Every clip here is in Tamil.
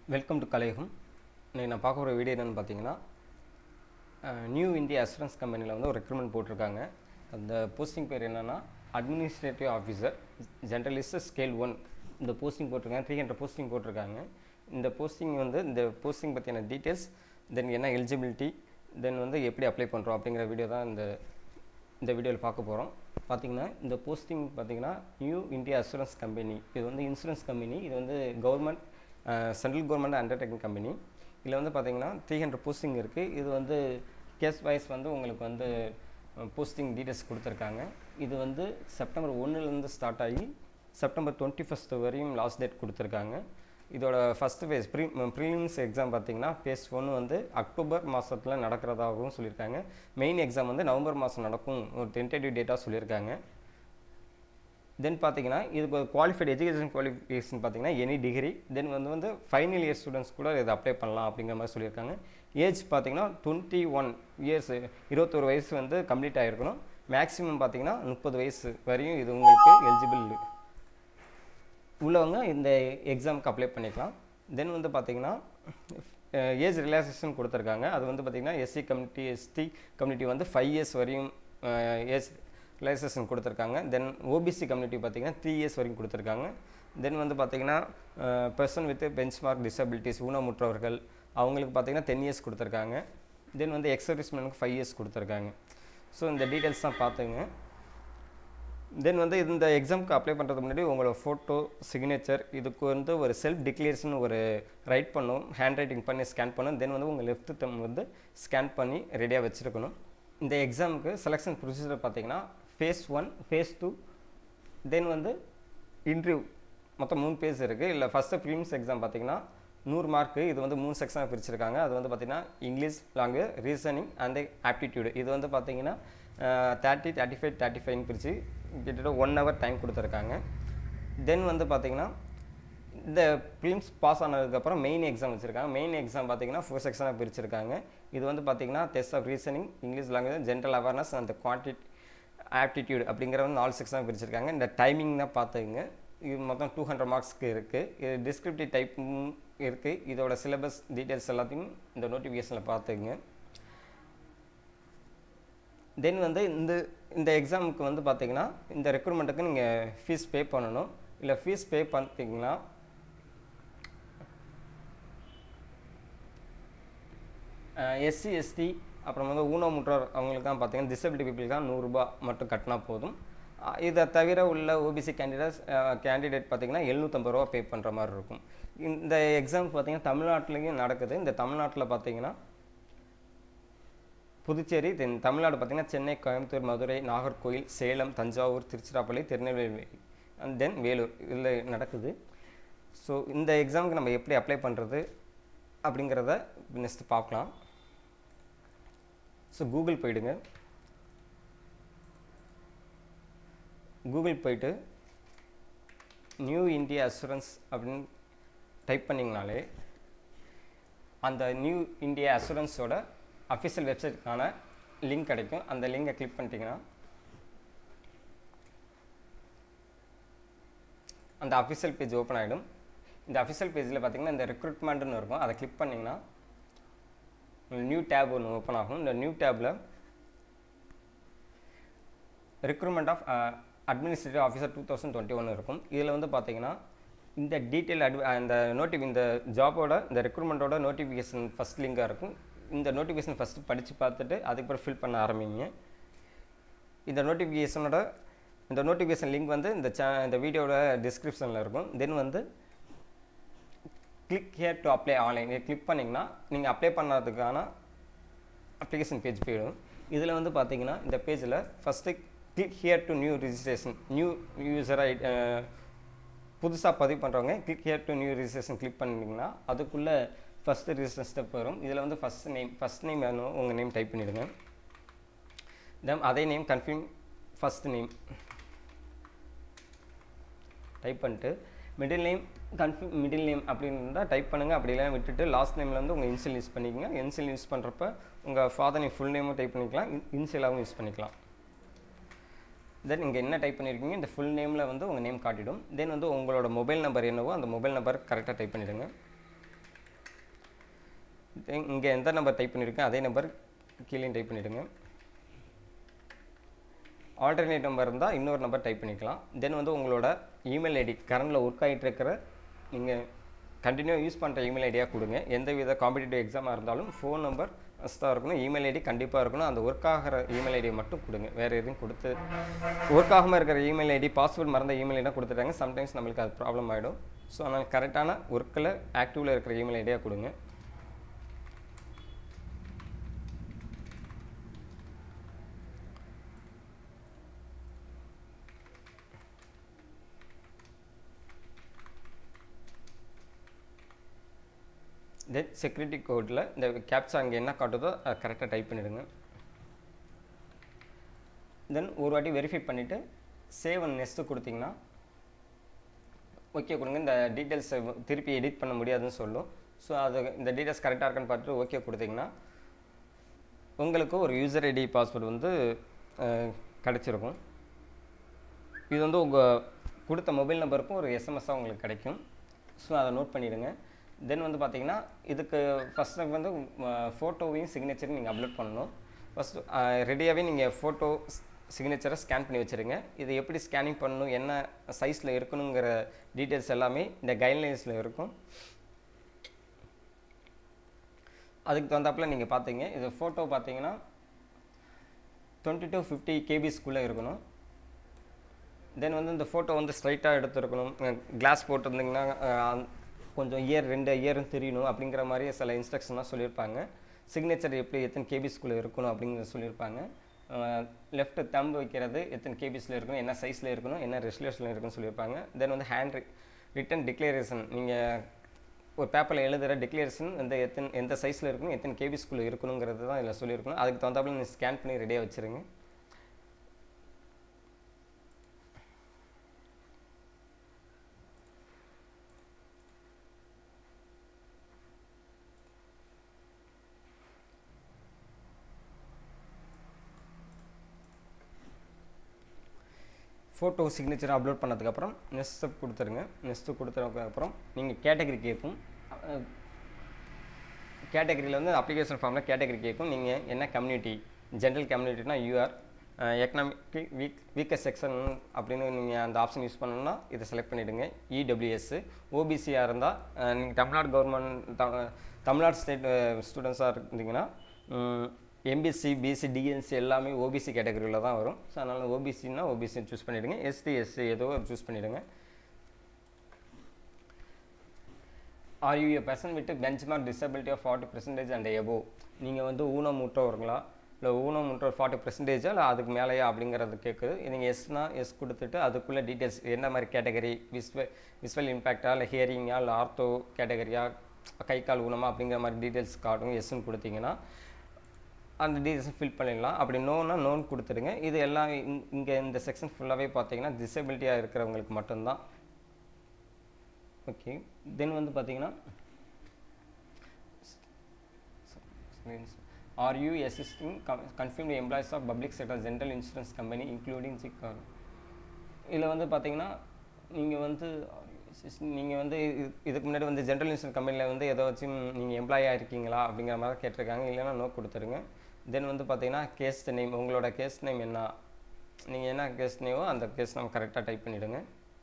வெல்கம் டு கலையகம் இன்னைக்கு நான் பார்க்க போகிற வீடியோ என்னென்னு பார்த்தீங்கன்னா நியூ இந்தியா அசூரன்ஸ் கம்பெனியில் வந்து ஒரு ரெக்ரூட்மெண்ட் போட்டிருக்காங்க அந்த போஸ்டிங் பேர் என்னென்னா administrative officer generalist scale one இந்த போஸ்டிங் போட்டிருக்காங்க த்ரீ ஹண்ட்ரட் போஸ்டிங் போட்டிருக்காங்க இந்த போஸ்டிங் வந்து இந்த போஸ்டிங் பற்றின டீட்டெயில்ஸ் தென் என்ன எலிஜிபிலிட்டி தென் வந்து எப்படி அப்ளை பண்ணுறோம் அப்படிங்கிற வீடியோ தான் இந்த இந்த வீடியோவில் பார்க்க போகிறோம் பார்த்தீங்கன்னா இந்த போஸ்டிங் பார்த்தீங்கன்னா நியூ இந்தியா அசூரன்ஸ் கம்பெனி இது வந்து இன்சூரன்ஸ் கம்பெனி இது வந்து government central government undertaking company இதில் வந்து பார்த்தீங்கன்னா த்ரீ ஹண்ட்ரட் போஸ்டிங் இருக்குது இது வந்து கேஸ் வைஸ் வந்து உங்களுக்கு வந்து போஸ்டிங் டீட்டெயில்ஸ் கொடுத்துருக்காங்க இது வந்து செப்டம்பர் ஒன்றுலேருந்து ஸ்டார்ட் ஆகி செப்டம்பர் டுவெண்ட்டி ஃபஸ்ட் வரையும் லாஸ்ட் டேட் கொடுத்துருக்காங்க இதோட first phase pre prelims exam பார்த்தீங்கன்னா ஃபேஸ் ஒன்று வந்து அக்டோபர் மாதத்தில் நடக்கிறதாகவும் சொல்லியிருக்காங்க மெயின் எக்ஸாம் வந்து நவம்பர் மாதம் நடக்கும் ஒரு டென்டேட்டிவ் டேட்டாக சொல்லியிருக்காங்க தென் பார்த்தீங்கன்னா இதுக்கு குவாலிஃபைட் எஜுகேஷன் குவாலிஃபிகேஷன் பார்த்தீங்கன்னா எனி டிகிரி தென் வந்து வந்து ஃபைனல் இயர் ஸ்டூடெண்ட்ஸ் கூட இதை அப்ளை பண்ணலாம் அப்படிங்கிற மாதிரி சொல்லியிருக்காங்க ஏஜ் பார்த்தீங்கன்னா டுவெண்ட்டி ஒன் இயர்ஸ் இருபத்தொரு வயசு வந்து கம்ப்ளீட் ஆகிருக்கணும் மேக்ஸிமம் பார்த்தீங்கன்னா முப்பது வயசு வரையும் இது உங்களுக்கு எலிஜிபிள் உள்ளவங்க இந்த எக்ஸாமுக்கு அப்ளை பண்ணிக்கலாம் தென் வந்து பார்த்தீங்கன்னா ஏஜ் ரிலாக்ஸேஷன் கொடுத்துருக்காங்க அது வந்து பார்த்திங்கன்னா எஸ்சி கம்யூனிட்டி எஸ்டி கம்யூனிட்டி வந்து ஃபைவ் இயர்ஸ் வரையும் ஏஜ் ரிலாக்ஸேஷன் கொடுத்துருக்காங்க தென் ஓபிசி கம்யூனிட்டி பார்த்திங்கன்னா த்ரீ இயர்ஸ் வரைக்கும் கொடுத்துருக்காங்க தென் வந்து பார்த்திங்கன்னா person with benchmark disabilities ஊனமுற்றவர்கள் அவங்களுக்கு பார்த்திங்கன்னா டென் இயர்ஸ் கொடுத்துருக்காங்க தென் வந்து எக்ஸர்விஸ்மெண்ட்டுக்கு ஃபைவ் இயர்ஸ் கொடுத்துருக்காங்க ஸோ இந்த டீட்டெயில்ஸ் தான் பார்த்துங்க தென் வந்து இந்த எக்ஸாமுக்கு அப்ளை பண்ணுறதுக்கு முன்னாடி உங்களோட ஃபோட்டோ சிக்னேச்சர் இதுக்கு வந்து ஒரு செல்ஃப் டிக்ளேரேஷன் ஒரு ரைட் பண்ணும் ஹேண்ட் ரைட்டிங் பண்ணி ஸ்கேன் பண்ணும் தென் வந்து உங்கள் லெஃப்ட் தம் வந்து ஸ்கேன் பண்ணி ரெடியாக வச்சுருக்கணும் இந்த எக்ஸாமுக்கு செலெக்ஷன் ப்ரொசீஜர் பார்த்தீங்கன்னா phase one phase two then வந்து இன்டர்வியூ மொத்தம் மூணு பேஜ் இருக்குது இல்லை ஃபஸ்ட்டு ப்ரீமியம்ஸ் எக்ஸாம் பார்த்தீங்கன்னா நூறு மார்க்கு இது வந்து மூணு செக்ஷனாக பிரிச்சிருக்காங்க அது வந்து பார்த்திங்கன்னா English language reasoning and aptitude இது வந்து பார்த்திங்கன்னா தேர்ட்டி தேர்ட்டி ஃபைவ் தேர்ட்டி ஃபைவ்னு பிரித்து கிட்டத்தட்ட ஒன் ஹவர் டைம் கொடுத்துருக்காங்க தென் வந்து பார்த்திங்கன்னா இந்த ஃபிலிம்ஸ் பாஸ் ஆனதுக்கப்புறம் மெயின் எக்ஸாம் வச்சுருக்காங்க மெயின் எக்ஸாம் பார்த்தீங்கன்னா ஃபோர் செக்ஷனாக பிரிச்சிருக்காங்க இது வந்து பார்த்திங்கன்னா test of reasoning English language general awareness அந்த குவான்டிட்டி ஆப்டிடியூட் அப்படிங்கிற வந்து நாலு செக்ஷனாக பிரிச்சிருக்காங்க இந்த டைமிங் தான் பார்த்துக்குங்க இது மொத்தம் டூ ஹண்ட்ரட் மார்க்ஸ்க்கு இருக்குது இது டிஸ்கிரிப்டிவ் டைப்பும் இருக்குது இதோட சிலபஸ் டீட்டெயில்ஸ் எல்லாத்தையும் இந்த நோட்டிஃபிகேஷனில் பார்த்துக்குங்க தென் வந்து இந்த இந்த எக்ஸாமுக்கு வந்து பார்த்தீங்கன்னா இந்த ரெக்ரூட்மெண்ட்டுக்கு நீங்கள் ஃபீஸ் பே பண்ணணும் இல்லை ஃபீஸ் பே பண்ணிட்டீங்கன்னா எஸ்சி எஸ்டி அப்புறம் வந்து ஊனமுற்றோர் அவங்களுக்கு தான் பார்த்தீங்கன்னா டிசபிலிட்டி பீப்புளுக்கு தான் நூறுரூபா மட்டும் கட்டினா போதும் இதை தவிர உள்ள ஓபிசி கேண்டிடேட்ஸ் கேண்டிடேட் பார்த்தீங்கன்னா எழுநூற்றம்பது ரூபா பே பண்ணுற மாதிரி இருக்கும் இந்த எக்ஸாம் பார்த்தீங்கன்னா தமிழ்நாட்டிலையும் நடக்குது இந்த தமிழ்நாட்டில் பார்த்தீங்கன்னா புதுச்சேரி தென் தமிழ்நாடு பார்த்திங்கன்னா சென்னை கோயம்புத்தூர் மதுரை நாகர்கோவில் சேலம் தஞ்சாவூர் திருச்சிராப்பள்ளி திருநெல்வேலி அண்ட் தென் வேலூர் இதில் நடக்குது ஸோ இந்த எக்ஸாமுக்கு நம்ம எப்படி அப்ளை பண்ணுறது அப்படிங்கிறத நெக்ஸ்ட்டு பார்க்கலாம் ஸோ கூகுள் போயிடுங்க கூகுள் போயிட்டு நியூ இந்தியா அசூரன்ஸ் அப்படின்னு டைப் பண்ணிங்கனாலே அந்த நியூ இந்தியா அசூரன்ஸோட அஃபிஷியல் வெப்சைட்டுக்கான லிங்க் கிடைக்கும் அந்த லிங்கை கிளிக் பண்ணிட்டீங்கன்னா அந்த அஃபிஷியல் பேஜ் ஓப்பன் ஆகிடும் இந்த அஃபிஷியல் பேஜில் பார்த்தீங்கன்னா இந்த ரெக்ரூட்மெண்ட்னு இருக்கும் அதை கிளிக் பண்ணிங்கன்னா நியூ டேப் ஒன்று ஓப்பன் ஆகும் இந்த நியூ டேப்பில் recruitment of administrative officer two thousand twenty one இருக்கும் இதில் வந்து பார்த்தீங்கன்னா இந்த டீட்டெயில் அட்வி இந்த நோட்டி இந்த ஜாபோட இந்த ரெக்ரூட்மெண்ட்டோட நோட்டிஃபிகேஷன் ஃபஸ்ட் லிங்காக இருக்கும் இந்த நோட்டிஃபிகேஷன் ஃபஸ்ட்டு படித்து பார்த்துட்டு அதுக்கப்புறம் ஃபில் பண்ண ஆரம்பிங்க இந்த நோட்டிஃபிகேஷனோட இந்த நோட்டிஃபிகேஷன் லிங்க் வந்து இந்த சே இந்த வீடியோட டிஸ்கிரிப்ஷனில் இருக்கும் தென் வந்து click here to apply online இதை கிளிக் பண்ணிங்கன்னா நீங்கள் அப்ளை பண்ணதுக்கான அப்ளிகேஷன் பேஜ் போயிடும் இதில் வந்து பார்த்தீங்கன்னா இந்த பேஜில் first click here to new registration new user ஐ புதுசாக பதிவு பண்ணுறவங்க click here to new registration click பண்ணிங்கன்னா அதுக்குள்ளே ஃபஸ்ட்டு ரிஜிஸ்டர் ஸ்டெப் வரும் இதில் வந்து ஃபஸ்ட் நேம் ஃபஸ்ட் நேம் வேணும் உங்கள் நேம் டைப் பண்ணிவிடுங்க தென் அதே name confirm first name type பண்ணிட்டு middle name confirm middle name அப்படின்னு இருந்தால் டைப் பண்ணுங்கள் அப்படி இல்லைனா விட்டுட்டு லாஸ்ட் நேமில் வந்து உங்கள் இன்சியல் யூஸ் பண்ணிக்கோங்க இன்சியல் யூஸ் பண்ணுறப்ப உங்கள் ஃபாதர் நேம் ஃபுல் நேமும் டைப் பண்ணிக்கலாம் இன்சியலாகவும் யூஸ் பண்ணிக்கலாம் தென் இங்கே என்ன டைப் பண்ணியிருக்கீங்க இந்த ஃபுல் நேமில் வந்து உங்கள் நேம் காட்டிடும் தென் வந்து உங்களோட மொபைல் நம்பர் என்னவோ அந்த மொபைல் நம்பர் கரெக்டாக டைப் பண்ணிவிடுங்க இங்கே எந்த நம்பர் டைப் பண்ணியிருக்கேன் அதே நம்பர் கீழே டைப் பண்ணிவிடுங்க ஆல்டர்னேட் நம்பர் இருந்தால் இன்னொரு நம்பர் டைப் பண்ணிக்கலாம் தென் வந்து உங்களோட இமெயில் ஐடி கரண்டில் ஒர்க் ஆகிட்டு இருக்கிற நீங்கள் கண்டினியூ யூஸ் பண்ணுற இமெயில் ஐடியாக கொடுங்க எந்த வித காம்படிட்டிவ் எக்ஸாமாக இருந்தாலும் ஃபோன் நம்பர் தான் இருக்கணும் இமெயில் ஐடி கண்டிப்பாக இருக்கணும் அந்த ஒர்க் ஆகிற இமெயில் ஐடியை மட்டும் கொடுங்க வேறு எதுவும் கொடுத்து ஒர்க் ஆகாமல் இருக்கிற இமெயில் ஐடி பாஸ்வேர்ட் மறந்த இமெயில் ஐடியாக கொடுத்துட்டாங்க சம்டைம்ஸ் நம்மளுக்கு அது ப்ராப்ளம் ஆகிடும் ஸோ அதனால் கரெக்டான ஒர்க்கில் ஆக்டிவில் இருக்கிற இமெயில் ஐடியாக கொடுங்க தென் செக்யூரிட்டி கோடில் இந்த கேப்சா அங்கே என்ன காட்டுதோ அதை கரெக்டாக டைப் பண்ணிவிடுங்க தென் ஒரு வாட்டி வெரிஃபை பண்ணிவிட்டு சேவ் அண்ட் நெக்ஸ்ட்டு கொடுத்தீங்கன்னா ஓகே கொடுங்க இந்த டீட்டெயில்ஸை திருப்பி எடிட் பண்ண முடியாதுன்னு சொல்லும் ஸோ அது இந்த டீட்டெயில்ஸ் கரெக்டாக இருக்கான்னு பார்த்துட்டு ஓகே கொடுத்தீங்கன்னா உங்களுக்கு ஒரு யூசர் ஐடி பாஸ்வேர்டு வந்து கிடச்சிருக்கும் இது வந்து உங்கள் கொடுத்த மொபைல் நம்பருக்கும் ஒரு எஸ்எம்எஸ்ஸாக உங்களுக்கு கிடைக்கும் ஸோ அதை நோட் பண்ணிவிடுங்க தென் வந்து பார்த்தீங்கன்னா இதுக்கு ஃபஸ்ட் வந்து ஃபோட்டோவையும் சிக்னேச்சரையும் நீங்கள் அப்லோட் பண்ணணும் ஃபஸ்ட்டு ரெடியாகவே நீங்கள் ஃபோட்டோ சிக்னேச்சரை ஸ்கேன் பண்ணி வச்சுருங்க இது எப்படி ஸ்கேனிங் பண்ணணும் என்ன சைஸில் இருக்கணுங்கிற டீட்டெயில்ஸ் எல்லாமே இந்த கைட்லைன்ஸில் இருக்கும் அதுக்கு தகுந்தாப்பில் நீங்கள் பார்த்தீங்க இது ஃபோட்டோ பார்த்தீங்கன்னா டுவெண்ட்டி டு ஃபிஃப்டி கேபிஸ்க்குள்ளே இருக்கணும் தென் வந்து இந்த ஃபோட்டோ வந்து ஸ்ட்ரைட்டாக எடுத்துருக்கணும் கிளாஸ் போட்டிருந்தீங்கன்னா கொஞ்சம் இயர் ரெண்டு இயரும் தெரியணும் அப்படிங்கிற மாதிரி சில இன்ஸ்ட்ரக்ஷன்லாம் சொல்லியிருப்பாங்க சிக்னேச்சர் எப்படி எத்தனை கேபிஸ்குள்ளே இருக்கணும் அப்படிங்கிறத சொல்லியிருப்பாங்க லெஃப்ட் தம்பு வைக்கிறது எத்தனை கேபிஸில் இருக்கணும் என்ன சைஸில் இருக்கணும் என்ன ரெஸ்லேஷனில் இருக்குன்னு சொல்லியிருப்பாங்க தென் வந்து ஹேண்ட் ரிட்டன் டிக்ளரேஷன் நீங்கள் ஒரு பேப்பரில் எழுதுகிற டிக்ளரேஷன் வந்து எத்தனை எந்த சைஸில் இருக்கணும் எத்தனை கேபிஸ்குள்ளே இருக்கணுங்கிறது தான் இதில் சொல்லியிருக்கணும் அதுக்கு தகுந்தாப்பில் நீங்கள் ஸ்கேன் பண்ணி ரெடியாக வச்சுருங்க ஃபோட்டோ சிக்னேச்சர் அப்லோட் பண்ணதுக்கப்புறம் நெக்ஸ்ட் ஸ்டெப் கொடுத்துருங்க நெக்ஸ்ட்டு கொடுத்ததுக்கப்புறம் நீங்கள் கேட்டகரி கேட்கும் கேட்டகரியில் வந்து அப்ளிகேஷன் ஃபார்மில் கேட்டகரி கேட்கும் நீங்கள் என்ன கம்யூனிட்டி ஜென்ரல் கம்யூனிட்டினா UR economic weak weakest section அப்படின்னு நீங்கள் அந்த ஆப்ஷன் யூஸ் பண்ணணும்னா இதை செலக்ட் பண்ணிவிடுங்க இடபிள்யூஎஸ் ஓபிசியாக இருந்தால் நீங்கள் தமிழ்நாடு கவர்மெண்ட் தமிழ்நாடு ஸ்டேட் ஸ்டூடெண்ட்ஸாக இருந்தீங்கன்னா எம்பிசி பிசி டிஎன்சி எல்லாமே ஓபிசி கேட்டகரியில் தான் வரும் ஸோ அதனால் ஓபிசின்னா ஓபிசி சூஸ் பண்ணிவிடுங்க எஸ்டி எஸ்சி ஏதோ சூஸ் பண்ணிவிடுங்க are you person with benchmark disability of forty percentage and above நீங்கள் வந்து ஊனமுற்றவர்களா இல்லை ஊனமுற்ற ஃபார்ட்டி பர்சன்டேஜா இல்லை அதுக்கு மேலேயா அப்படிங்கிறது கேட்குது நீங்கள் எஸ்னா எஸ் கொடுத்துட்டு அதுக்குள்ளே டீட்டெயில்ஸ் என்ன மாதிரி கேட்டகரி விஸ்வ விஸ்வல் இம்பேக்டா இல்லை ஹியரிங்கா இல்லை ஆர்த்தோ கேட்டகரியா கை கால் ஊனமா அப்படிங்கிற மாதிரி டீட்டெயில்ஸ் காட்டும் எஸ்ன்னு கொடுத்தீங்கன்னா அந்த டீட்டெயில்ஸ் ஃபில் பண்ணிடலாம் அப்படி நோன்னா நோன் கொடுத்துடுங்க இது எல்லாம் இங்கே இந்த செக்ஷன் ஃபுல்லாகவே பார்த்தீங்கன்னா டிசபிலிட்டியாக இருக்கிறவங்களுக்கு மட்டும்தான் ஓகே தென் வந்து பார்த்தீங்கன்னா are you assisting confirm employees of public sector general insurance company including சிக் இதில் வந்து பார்த்தீங்கன்னா நீங்கள் வந்து நீங்கள் வந்து இதுக்கு முன்னாடி வந்து ஜென்ரல் இன்சூரன்ஸ் கம்பெனியில் வந்து ஏதாச்சும் நீங்கள் எம்ப்ளாயாக இருக்கீங்களா அப்படிங்கிற மாதிரி கேட்டிருக்காங்க இல்லைன்னா நோ கொடுத்துருங்க தென் வந்து பார்த்தீங்கன்னா கேஸ் நேம் உங்களோட கேஸ் நேம் என்ன நீங்கள் என்ன கேஸ் நேமோ அந்த கேஸ் நம்ம கரெக்டாக டைப் பண்ணிவிடுங்க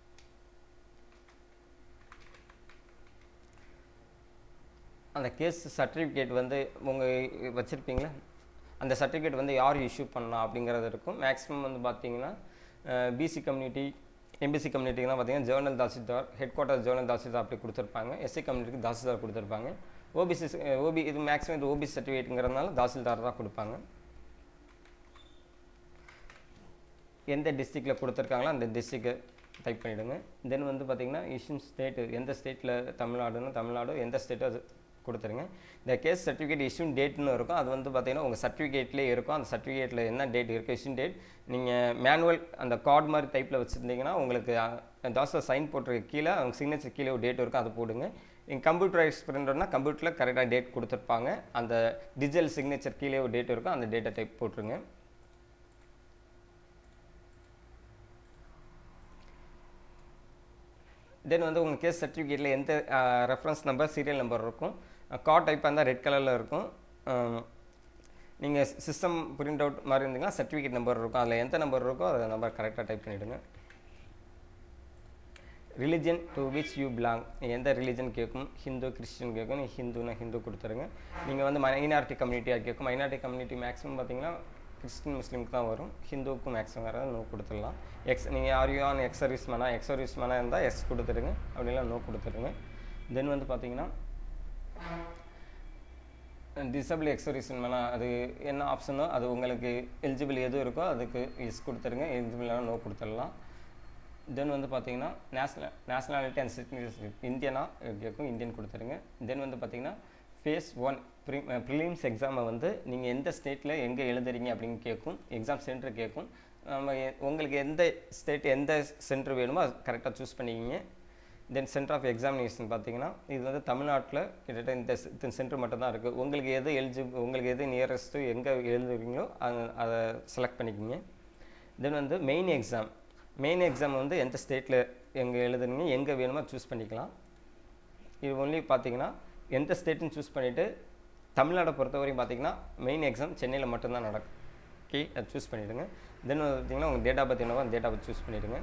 அந்த கேஸ் சர்டிஃபிகேட் வந்து உங்கள் வச்சுருப்பீங்களா அந்த சர்டிஃபிகேட் வந்து யார் இஷ்யூ பண்ணலாம் அப்படிங்கிறது இருக்கும் மேக்ஸிமம் வந்து பார்த்தீங்கன்னா பிசி கம்யூனிட்டி எம்பிசி கம்யூனிட்டிலாம் பார்த்தீங்கன்னா general tahsildar head quarter general tahsildar அப்படி கொடுத்துருப்பாங்க எஸ்சி கம்யூனிட்டிக்கு தாசில்தார் கொடுத்துருப்பாங்க ஓபிசி ஓபி இது மேக்ஸிமம் இது ஓபிசி சர்டிஃபிகேட்டுங்கிறதுனால தாசில்தார் தான் கொடுப்பாங்க எந்த டிஸ்ட்ரிக்டில் கொடுத்துருக்காங்களோ அந்த டிஸ்ட்ரிக்டை டைப் பண்ணிவிடுங்க தென் வந்து பார்த்திங்கன்னா இஷ்யூன் ஸ்டேட்டு எந்த ஸ்டேட்டில் தமிழ்நாடுன்னு தமிழ்நாடு எந்த ஸ்டேட்டோ அது கொடுத்துருங்க இந்த கேஸ் சர்டிஃபிகேட் இஷ்யூன் டேட்னு இருக்கும் அது வந்து பார்த்தீங்கன்னா உங்கள் சர்டிஃபிகேட்லேயே இருக்கும் அந்த சர்டிஃபிகேட்டில் என்ன டேட் இருக்குது இஷ்யூன் டேட் நீங்கள் மேனுவல் அந்த கார்டு மாதிரி டைப்பில் வச்சுருந்தீங்கன்னா உங்களுக்கு தாசர் சைன் போட்டிருக்க கீழே அவங்க சிக்னேச்சர் கீழே ஒரு டேட் இருக்கும் அது போடுங்க நீங்கள் கம்ப்யூட்டரைஸ் பிரிண்டர்னா கம்ப்யூட்டரில் கரெக்டாக டேட் கொடுத்துருப்பாங்க அந்த டிஜிட்டல் சிக்னேச்சர் கீழே ஒரு டேட் இருக்கும் அந்த டேட்டை டைப் போட்டுருங்க தென் வந்து உங்கள் கேஸ் சர்டிஃபிகேட்டில் எந்த ரெஃபரன்ஸ் நம்பர் சீரியல் நம்பர் இருக்கும் கார்ட் டைப்பாக இருந்தால் ரெட் கலரில் இருக்கும் நீங்கள் சிஸ்டம் பிரிண்ட் அவுட் மாதிரி இருந்தீங்கன்னா சர்டிஃபிகேட் நம்பர் இருக்கும் அதில் எந்த நம்பர் இருக்கோ அதை நம்பர் கரெக்டாக டைப் பண்ணிவிடுங்க religion to which you belong எந்த ரிலிஜன் கேட்கும் ஹிந்து கிறிஸ்டின் கேட்கும் நீ ஹிந்துனா ஹிந்து கொடுத்துருங்க நீங்கள் வந்து மைனாரிட்டி கம்யூனிட்டியாக கேட்கும் மைனாரிட்டி கம்யூனிட்டி மேக்ஸிமம் பார்த்தீங்கன்னா கிறிஸ்டின் முஸ்லீமுக்கு தான் வரும் ஹிந்துவுக்கும் மேக்ஸிமம் வேறு நோ கொடுத்துடலாம் எக்ஸ் நீங்கள் ஆர்யூ ஆன் எக்ஸ் சர்வீஸ் மேனா எக்ஸ் சர்வீஸ் மேனாக இருந்தால் எஸ் கொடுத்துருங்க அப்படிலாம் நோ கொடுத்துருங்க தென் வந்து பார்த்தீங்கன்னா டிசபிள் எக்ஸரிசன் வேணால் அது என்ன ஆப்ஷனோ அது உங்களுக்கு எலிஜிபிள் எது இருக்கோ அதுக்கு எஸ் கொடுத்துருங்க எலிஜிபிளான நோ கொடுத்துடலாம் தென் வந்து பார்த்தீங்கன்னா நேஷ்னல் நேஷ்னாலிட்டி அண்ட் சிட்டிசன்ஷிப் இந்தியனா கேட்கும் இந்தியன் கொடுத்துருங்க தென் வந்து பார்த்தீங்கன்னா ஃபேஸ் ஒன் ப்ரீ ப்ரிலிம்ஸ் எக்ஸாமை வந்து நீங்கள் எந்த ஸ்டேட்டில் எங்கே எழுதுறீங்க அப்படின்னு கேட்கும் எக்ஸாம் சென்டர் கேட்கும் நம்ம எ- உங்களுக்கு எந்த ஸ்டேட் எந்த சென்டர் வேணுமோ அது கரெக்டாக சூஸ் பண்ணிக்கிங்க தென் சென்டர் ஆஃப் எக்ஸாமினேஷன் பார்த்தீங்கன்னா இது வந்து தமிழ்நாட்டில் கிட்டத்தட்ட இந்த se- இந்த சென்டர் மட்டும் தான் இருக்குது உங்களுக்கு எது எலிஜிபிள் உங்களுக்கு எது நியரஸ்ட்டு எங்கே எழுதுறீங்களோ அது அதை செலக்ட் பண்ணிக்கிங்க தென் வந்து மெயின் எக்ஸாம் மெயின் எக்ஸாம் வந்து எந்த ஸ்டேட்டில் எங்கே எழுதுறீங்க எங்கே வேணுமோ சூஸ் பண்ணிக்கலாம் இது ஒன்லி பார்த்தீங்கன்னா எந்த ஸ்டேட்டுன்னு சூஸ் பண்ணிவிட்டு தமிழ்நாடை பொறுத்தவரையும் பார்த்தீங்கன்னா மெயின் எக்ஸாம் சென்னையில் மட்டும்தான் நடக்கும் ஓகே அதை சூஸ் பண்ணிவிடுங்க தென் பார்த்தீங்கன்னா உங்கள் டேட் ஆஃப் பர்த் என்னவோ அந்த டேட் ஆஃப் பர்த் சூஸ் பண்ணிவிடுங்க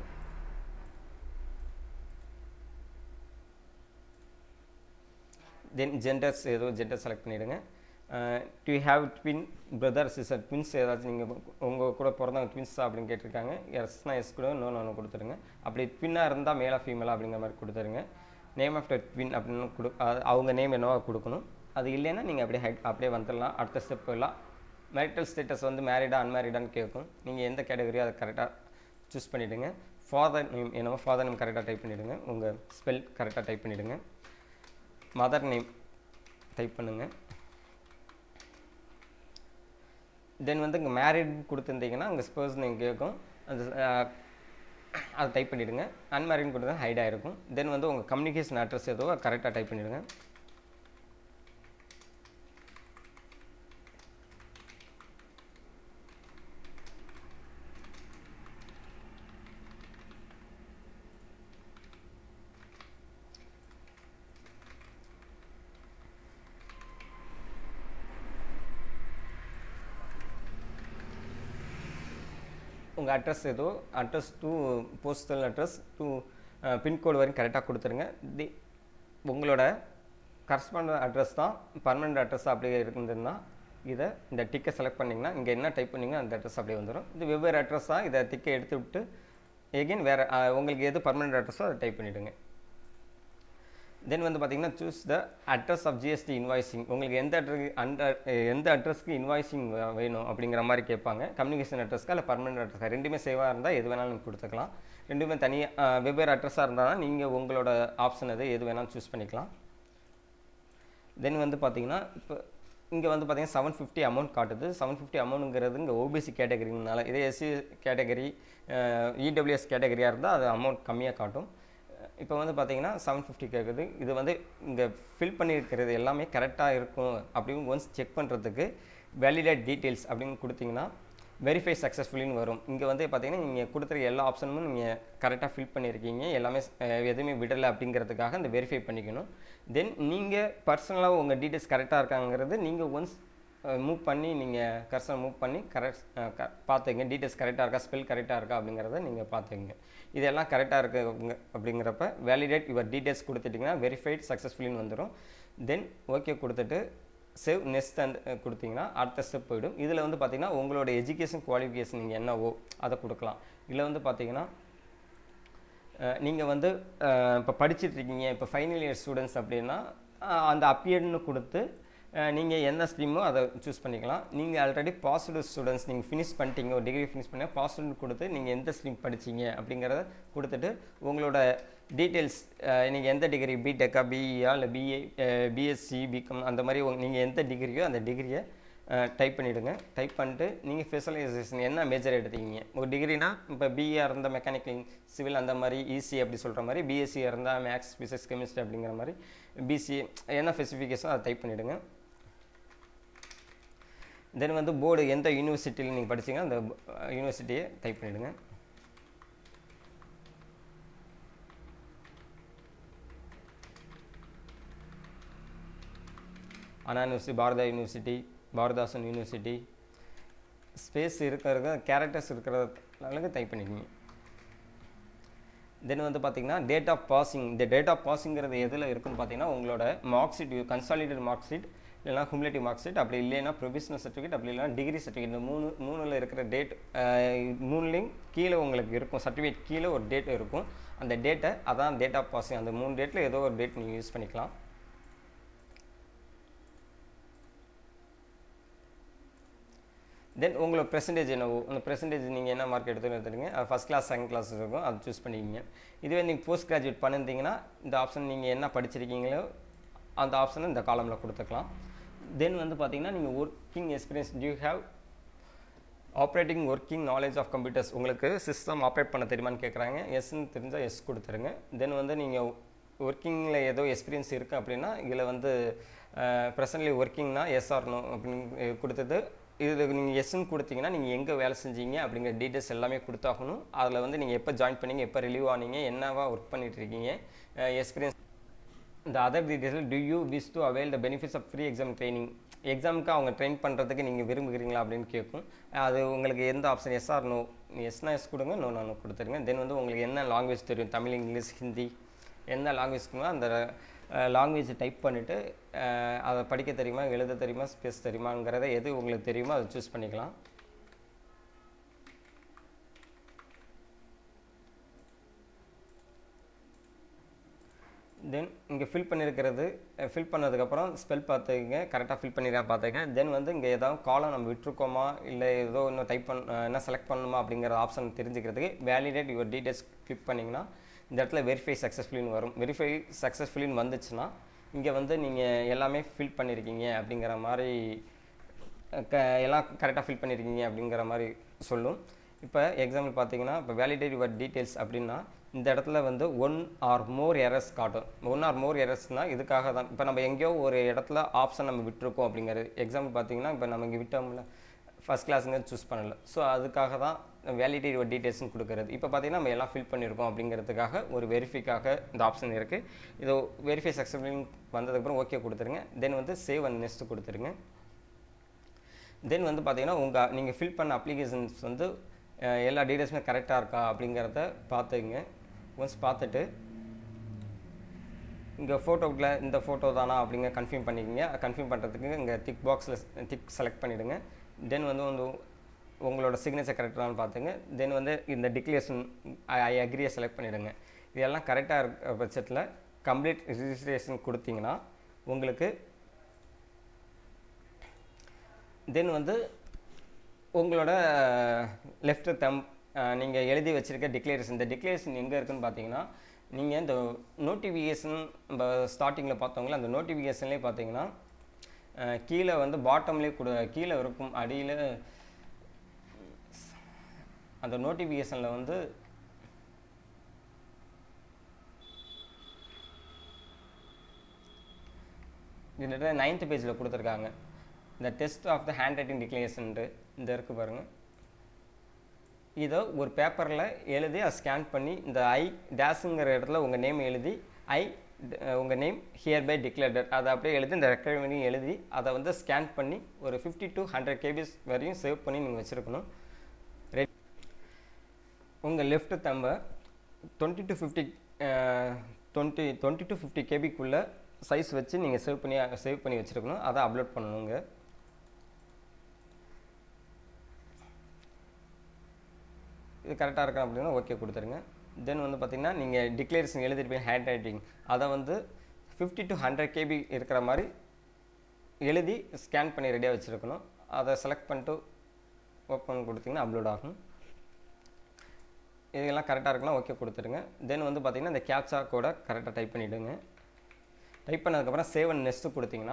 தென் ஜெண்டர்ஸ் ஏதோ ஜெண்டர் செலக்ட் பண்ணிவிடுங்க do have twin brother sister twins ஏதாச்சும் நீங்கள் உங்கள் கூட பிறந்தவங்க ட்வின்ஸா அப்படின்னு கேட்டிருக்காங்க எஸ்னா எஸ் கூட நோ நோ கொடுத்துருங்க அப்படி ட்வின்னாக இருந்தால் மேலா ஃபீமேலா அப்படிங்கிற மாதிரி கொடுத்துருங்க நேம் ஆஃப் த ட்வின் அப்படின்னு கொடு அது அவங்க நேம் என்னவோ கொடுக்கணும் அது இல்லைன்னா நீங்கள் அப்படியே ஹைட் அப்படியே வந்துடலாம் அடுத்த ஸ்டெப் எல்லாம் மேரிட்டல் ஸ்டேட்டஸ் வந்து மேரிடா அன்மேரிடான்னு கேட்கும் நீங்கள் எந்த கேட்டகரியோ அதை கரெக்டாக சூஸ் பண்ணிவிடுங்க ஃபாதர் நேம் என்னவோ ஃபாதர் நேம் கரெக்டாக டைப் பண்ணிவிடுங்க உங்கள் ஸ்பெல் கரெக்டாக டைப் பண்ணிவிடுங்க மதர் நேம் டைப் பண்ணுங்க தென் வந்து இங்கே மேரிட் கொடுத்துருந்தீங்கன்னா அங்கே ஸ்பர்ஸ் நேம் கேட்கும் அது அஹ், அதை டைப் பண்ணிவிடுங்க அன்மேரிட் கொடுத்தா ஹைட் ஆகிருக்கும் தென் வந்து உங்கள் கம்யூனிகேஷன் அட்ரஸ் எதுவோ கரெக்டாக டைப் பண்ணிவிடுங்க உங்கள் அட்ரஸ் ஏதோ address to postal address to pincode வரைக்கும் கரெக்டாக கொடுத்துருங்க தி உங்களோட கரஸ்பாண்ட் அட்ரஸ் தான் பர்மனெண்ட் அட்ரஸ் அப்படியே இருந்ததுன்னா இதை இந்த டிக்கை செலக்ட் பண்ணிங்கன்னா இங்கே என்ன டைப் பண்ணீங்க அந்த அட்ரஸ் அப்படியே வந்துடும் இது வெவ்வேறு அட்ரஸ் தான் இதை டிக்கை எடுத்து விட்டு எகெயின் வேறு உங்களுக்கு எது பர்மனெண்ட் அட்ரஸோ அதை டைப் பண்ணிவிடுங்க தென் வந்து பார்த்தீங்கன்னா choose the address of GST invoicing உங்களுக்கு எந்த அட்ரஸ் அந்த எந்த அட்ரஸ்க்கு இன்வாய்சிங் வேணும் அப்படிங்கிற மாதிரி கேட்பாங்க கம்யூனிகேஷன் அட்ரஸ்க்கா இல்லை பர்மனெண்ட் அட்ரஸ்க்கா ரெண்டுமே சேவாக இருந்தால் எது வேணாலும் நீங்கள் கொடுத்துக்கலாம் ரெண்டுமே தனியாக வெவ்வேறு அட்ரஸாக இருந்தால் நீங்கள் உங்களோட ஆப்ஷன் எது எது வேணாலும் சூஸ் பண்ணிக்கலாம் தென் வந்து பார்த்தீங்கன்னா இப்போ இங்கே வந்து பார்த்தீங்கன்னா செவன் ஃபிஃப்டி அமௌண்ட் காட்டுது செவன் ஃபிஃப்டி அமௌண்ட்டுங்கிறது இங்கே ஓபிசி கேட்டகரினால இதே எஸ்சி கேட்டகரி இடபிள்யூஎஸ் கேட்டகரியாக இருந்தால் அது அமௌண்ட் கம்மியாக காட்டும் இப்போ வந்து பார்த்தீங்கன்னா செவன் ஃபிஃப்டி கேட்குது இது வந்து இங்கே ஃபில் பண்ணியிருக்கிறது எல்லாமே கரெக்டாக இருக்கும் அப்படின்னு ஒன்ஸ் செக் பண்ணுறதுக்கு வேலிடேட் டீட்டெயில்ஸ் அப்படின்னு கொடுத்தீங்கன்னா வெரிஃபை சக்ஸஸ்ஃபுல்லின்னு வரும் இங்கே வந்து பார்த்தீங்கன்னா நீங்கள் கொடுத்துருக்க எல்லா ஆப்ஷனும் நீங்கள் கரெக்டாக ஃபில் பண்ணியிருக்கீங்க எல்லாமே அஹ், எதுவுமே விடலை அப்படிங்கிறதுக்காக இந்த வெரிஃபை பண்ணிக்கணும் தென் நீங்கள் பர்சனலாக உங்கள் டீட்டெயில்ஸ் கரெக்டாக இருக்காங்கிறது நீங்கள் ஒன்ஸ் மூவ் பண்ணி நீங்கள் கர்சன் மூவ் பண்ணி கரெக்ட் பார்த்துங்க டீட்டெயில்ஸ் கரெக்டாக இருக்கா ஸ்பெல் கரெக்டாக இருக்கா அப்படிங்கிறத நீங்கள் பார்த்துங்க இதெல்லாம் கரெக்டாக இருக்கு அப்படிங்கிறப்ப வேலிடேட் யுவர் டீட்டெயில்ஸ் கொடுத்துட்டிங்கன்னா வெரிஃபைட் சக்ஸஸ்ஃபுல்லின்னு வந்துடும் தென் ஓகே கொடுத்துட்டு சேவ் நெக்ஸ்ட் அந்த கொடுத்தீங்கன்னா அடுத்த ஸ்டெப் போயிடும் இதில் வந்து பார்த்தீங்கன்னா உங்களோட எஜுகேஷன் குவாலிஃபிகேஷன் நீங்கள் என்னவோ அதை கொடுக்கலாம் இதில் வந்து பார்த்தீங்கன்னா நீங்கள் வந்து இப்போ படிச்சுட்டு இருக்கீங்க இப்போ ஃபைனல் இயர் ஸ்டூடெண்ட்ஸ் அப்படின்னா அஹ், அந்த அப்பியர்னு கொடுத்து நீங்கள் என்ன ஸ்ட்ரீமோ அதை சூஸ் பண்ணிக்கலாம் நீங்கள் ஆல்ரெடி பாசிட்டிவ் ஸ்டூடெண்ட்ஸ் நீங்கள் ஃபினிஷ் பண்ணிட்டீங்க ஒரு டிகிரி ஃபினிஷ் பண்ணி பாசிட்டிவ் கொடுத்து நீங்கள் எந்த ஸ்ட்ரீம் படிச்சீங்க அப்படிங்கிறத கொடுத்துட்டு உங்களோட டீட்டெயில்ஸ் நீங்கள் எந்த டிகிரி பிடெக்கா பிஇயா இல்லை பிஏ பிஎஸ்சி பிகாம் அந்த மாதிரி நீங்கள் எந்த டிகிரியோ அந்த டிகிரியை டைப் பண்ணிவிடுங்க டைப் பண்ணிட்டு நீங்கள் ஸ்பெஷலைசேஷன் என்ன மேஜர் எடுத்தீங்க ஒரு டிகிரினா இப்போ பிஏ இருந்தால் மெக்கானிக்கல் சிவில் அந்த மாதிரி ஈஸி அப்படி சொல்கிற மாதிரி பிஎஸ்சி இருந்தால் மேக்ஸ் ஃபிசிக்ஸ் கெமிஸ்ட்ரி அப்படிங்கிற மாதிரி பிசி என்ன ஸ்பெசிஃபிகேஷன் அதை டைப் பண்ணிவிடுங்க தென் வந்து போர்டு எந்த யூனிவர்சிட்டியில் நீங்கள் படிச்சீங்க அந்த யூனிவர்சிட்டியை டைப் பண்ணிவிடுங்க Anna university Bharatha university Bharathidasan university space இருக்கிறது கேரக்டர்ஸ் இருக்கிறதுனால டைப் பண்ணிக்கோங்க தென் வந்து பார்த்தீங்கன்னா டேட் ஆஃப் பாசிங் இந்த டேட் ஆஃப் பாசிங்கிறது எதில் இருக்குன்னு பார்த்தீங்கன்னா உங்களோட mark sheet consolidate mark sheet இல்லைனா குமுலேட்டிவ் மார்க் ஷீட் அப்படி இல்லைன்னா ப்ரொவிஷனல் சர்டிஃபிகேட் அப்படி இல்லைனா டிகிரி சர்டிஃபிகேட் இந்த மூணு மூணில் இருக்கிற டேட் மூணுலேயும் கீழே உங்களுக்கு இருக்கும் சர்டிஃபிகேட் கீழே ஒரு டேட் இருக்கும் அந்த டேட்டை அதான் டேட் ஆஃப் பாசிங் அந்த மூணு டேட்டில் ஏதோ ஒரு டேட் நீங்கள் யூஸ் பண்ணிக்கலாம் தென் உங்களோட பெர்சன்டேஜ் என்னவோ அந்த பெர்சன்டேஜ் நீங்கள் என்ன மார்க் எடுத்துன்னு எடுத்துருங்க அது ஃபஸ்ட் கிளாஸ் செகண்ட் கிளாஸ் இருக்கும் அது சூஸ் பண்ணிக்கிங்க இதுவே நீங்கள் போஸ்ட் கிராஜுவேட் பண்ணியிருந்தீங்கன்னா இந்த ஆப்ஷன் நீங்கள் என்ன படிச்சிருக்கீங்களோ அந்த ஆப்ஷனை இந்த காலமில் கொடுத்துக்கலாம் தென் வந்து பார்த்தீங்கன்னா நீங்கள் working experience do you have operating working knowledge of computers உங்களுக்கு சிஸ்டம் ஆப்ரேட் பண்ண தெரியுமான்னு கேட்குறாங்க எஸ்ன்னு தெரிஞ்சால் எஸ் கொடுத்துருங்க தென் வந்து நீங்கள் ஒர்க்கிங்கில் ஏதோ எக்ஸ்பீரியன்ஸ் இருக்குது அப்படின்னா இதில் வந்து ப்ரெசன்ட்லி ஒர்க்கிங்னா எஸ் ஆர்னோ அப்படின்னு கொடுத்தது இதில் நீங்கள் எஸ்ன்னு கொடுத்தீங்கன்னா நீங்கள் எங்கே வேலை செஞ்சீங்க அப்படிங்கிற டீட்டெயில்ஸ் எல்லாமே கொடுத்தாகணும் அதில் வந்து நீங்கள் எப்போ ஜாயின் பண்ணீங்க எப்போ ரிலீவ் ஆனீங்க என்னவா ஒர்க் பண்ணிட்டு இருக்கீங்க எக்ஸ்பீரியன்ஸ் இந்த other details do you wish to avail the benefits of free exam training எக்ஸாமுக்கு அவங்க ட்ரெயின் பண்ணுறதுக்கு நீங்கள் விரும்புகிறீங்களா அப்படின்னு கேட்கும் அது உங்களுக்கு எந்த ஆப்ஷன் எஸ் ஆர் நோ எஸ்னா எஸ் கொடுங்க நோ நான் கொடுத்துருங்க தென் வந்து உங்களுக்கு என்ன லாங்குவேஜ் தெரியும் தமிழ் இங்கிலீஷ் ஹிந்தி எந்த லாங்குவேஜ்க்குமோ அந்த லாங்குவேஜ் டைப் பண்ணிவிட்டு அதை படிக்க தெரியுமா எழுத தெரியுமா பேச தெரியுமாங்கிறத எது உங்களுக்கு தெரியுமோ அதை சூஸ் பண்ணிக்கலாம் தென் இங்கே ஃபில் பண்ணியிருக்கிறது ஃபில் பண்ணதுக்கப்புறம் ஸ்பெல் பார்த்துங்க கரெக்டாக ஃபில் பண்ணிடுறா பார்த்துங்க தென் வந்து இங்கே ஏதாவது காலம் நம்ம விட்டுருக்கோமா இல்லை ஏதோ இன்னும் டைப் பண்ண என்ன செலக்ட் பண்ணணுமா அப்படிங்கிற ஆப்ஷன் தெரிஞ்சுக்கிறதுக்கு வேலிடேட் யுவர் டீட்டெயில்ஸ் கிளிக் பண்ணிங்கன்னா இந்த இடத்துல வெரிஃபை சக்ஸஸ்ஃபுல்லின்னு வரும் வெரிஃபை சக்ஸஸ்ஃபுல்லின்னு வந்துச்சுன்னா இங்கே வந்து நீங்கள் எல்லாமே ஃபில் பண்ணியிருக்கீங்க அப்படிங்கிற மாதிரி க எல்லாம் கரெக்டாக ஃபில் பண்ணியிருக்கீங்க அப்படிங்கிற மாதிரி சொல்லும் இப்போ எக்ஸாம்பிள் பார்த்தீங்கன்னா இப்போ வேலிடேட் யுவர் டீட்டெயில்ஸ் அப்படின்னா இந்த இடத்துல வந்து ஒன் ஆர் மோர் எரர்ஸ் காட்டும் ஒன் ஆர் மோர் எரர்ஸ்னால் இதுக்காக தான் இப்போ நம்ம எங்கேயோ ஒரு இடத்துல ஆப்ஷன் நம்ம விட்டுருக்கோம் அப்படிங்கிறது எக்ஸாம்பிள் பார்த்தீங்கன்னா இப்போ நம்ம இங்கே விட்டோம்ல ஃபஸ்ட் கிளாஸுங்க சூஸ் பண்ணல ஸோ அதுக்காக தான் வேலிடேட் யுவர் டீட்டெயில்ஸ்னு கொடுக்குறது இப்போ பார்த்தீங்கன்னா நம்ம எல்லாம் ஃபில் பண்ணியிருக்கோம் அப்படிங்கிறதுக்காக ஒரு வெரிஃபிக்காக இந்த ஆப்ஷன் இருக்குது இது வெரிஃபை சக்ஸஸ்ஃபுல் வந்ததுக்கப்புறம் ஓகே கொடுத்துருங்க தென் வந்து சேவ் அண்ட் நெக்ஸ்ட் கொடுத்துருங்க தென் வந்து பார்த்தீங்கன்னா உங்கள் நீங்கள் ஃபில் பண்ண அப்ளிகேஷன்ஸ் வந்து எல்லா டீட்டெயில்ஸுமே கரெக்டாக இருக்கா அப்படிங்கிறத பார்த்துங்க ஒன்ஸ் பார்த்துட்டு இங்கே ஃபோட்டோவில் இந்த ஃபோட்டோ தானா அப்படிங்க கன்ஃபார்ம் பண்ணிக்கோங்க கன்ஃபார்ம் பண்ணுறதுக்கு இங்கே திக் பாக்ஸில் திக் செலக்ட் பண்ணிவிடுங்க தென் வந்து வந்து உங்களோட சிக்னேச்சர் கரெக்டானு பார்த்துங்க தென் வந்து இந்த டிக்ளரேஷன் ஐ அக்ரியை செலக்ட் பண்ணிவிடுங்க இதெல்லாம் கரெக்டாக இருக்க பட்சத்தில் கம்ப்ளீட் ரிஜிஸ்ட்ரேஷன் கொடுத்தீங்கன்னா உங்களுக்கு தென் வந்து உங்களோட லெஃப்ட் தம் நீங்கள் எழுதி வச்சுருக்க டிக்ளரேஷன் இந்த டிக்ளரேஷன் எங்கே இருக்குன்னு பார்த்தீங்கன்னா நீங்கள் இந்த நோட்டிஃபிகேஷன் நம்ம ஸ்டார்டிங்கில் பார்த்தவங்கள அந்த நோட்டிஃபிகேஷன்லேயே பார்த்தீங்கன்னா கீழே வந்து பாட்டம்லேயே கொடு கீழே இருக்கும் அடியில் அந்த நோட்டிஃபிகேஷனில் வந்து கிட்டத்தட்ட நைன்த் பேஜில் கொடுத்துருக்காங்க இந்த test of the hand writing டிக்ளரேஷன்ட்டு இந்த இருக்குது பாருங்கள் இதை ஒரு பேப்பரில் எழுதி அதை ஸ்கேன் பண்ணி இந்த ஐ டேஸுங்கிற இடத்துல உங்கள் நேம் எழுதி ஐ உங்கள் நேம் ஹியர் பை டிக்ளேர்டட் அதை அப்படியே எழுதி இந்த ரெக்கமெண்டையும் எழுதி அதை வந்து ஸ்கேன் பண்ணி ஒரு ஃபிஃப்டி டு ஹண்ட்ரட் கேபிஸ் வரையும் சேவ் பண்ணி நீங்கள் வச்சுருக்கணும் ரெட் உங்கள் லெஃப்ட் தம்பை twenty to fifty twenty twenty to fifty கேபிக்குள்ளே சைஸ் வச்சு நீங்கள் சேவ் பண்ணி சேவ் பண்ணி வச்சுருக்கணும் அதை அப்லோட் பண்ணணுங்க இது கரெக்டாக இருக்கா அப்படின்னா ஓகே கொடுத்துருங்க தென் வந்து பார்த்திங்கன்னா நீங்கள் டிக்ளரேஷன் எழுதிருப்பீங்க ஹேண்ட் ரைட்டிங் அதை வந்து ஃபிஃப்டி டு ஹண்ட்ரட் கேபி இருக்கிற மாதிரி எழுதி ஸ்கேன் பண்ணி ரெடியாக வச்சுருக்கணும் அதை செலக்ட் பண்ணிட்டு ஓப்பன் கொடுத்தீங்கன்னா அப்லோட் ஆகும் இதெல்லாம் கரெக்டாக இருக்குன்னா ஓகே கொடுத்துருங்க தென் வந்து பார்த்திங்கன்னா இந்த கேப்சா கூட கரெக்டாக டைப் பண்ணிவிடுங்க டைப் பண்ணதுக்கப்புறம் சேவ் அண்ட் நெக்ஸ்ட்டு கொடுத்தீங்கன்னா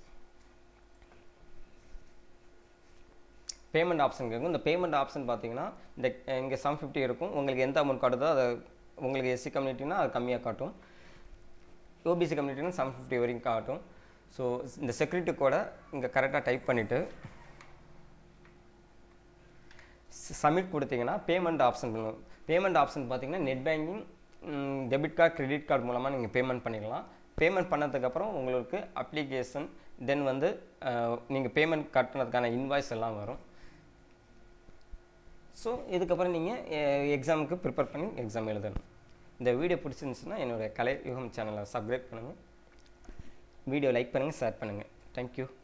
பேமெண்ட் ஆப்ஷன் கேட்கும் இந்த பேமெண்ட் ஆப்ஷன் பார்த்தீங்கன்னா இந்த இங்கே சம் ஃபிஃப்டி இருக்கும் உங்களுக்கு எந்த அமௌண்ட் காட்டுதோ அதை உங்களுக்கு எஸ்சி கம்யூனிட்டினா அது கம்மியாக காட்டும் ஓபிசி கம்யூனிட்டினா சம் ஃபிஃப்டி வரைக்கும் காட்டும் ஸோ இந்த செக்யூரிட்டி கோடை இங்கே கரெக்டாக டைப் பண்ணிவிட்டு சப்மிட் கொடுத்தீங்கன்னா பேமெண்ட் ஆப்ஷன் பண்ணுவோம் பேமெண்ட் ஆப்ஷன் பார்த்தீங்கன்னா net banking debit card credit card மூலமாக நீங்கள் பேமெண்ட் பண்ணிக்கலாம் பேமெண்ட் பண்ணதுக்கப்புறம் உங்களுக்கு அப்ளிகேஷன் தென் வந்து நீங்கள் பேமெண்ட் கட்டினதுக்கான இன்வாய்ஸ் எல்லாம் வரும் ஸோ இதுக்கப்புறம் நீங்கள் எக்ஸாமுக்கு ப்ரிப்பேர் பண்ணி எக்ஸாம் எழுதணும் இந்த வீடியோ பிடிச்சிருந்துச்சுன்னா என்னோடய கலை யுகம் சேனலை சப்ஸ்கிரைப் பண்ணுங்கள் வீடியோ லைக் பண்ணுங்கள் ஷேர் பண்ணுங்கள் தேங்க்யூ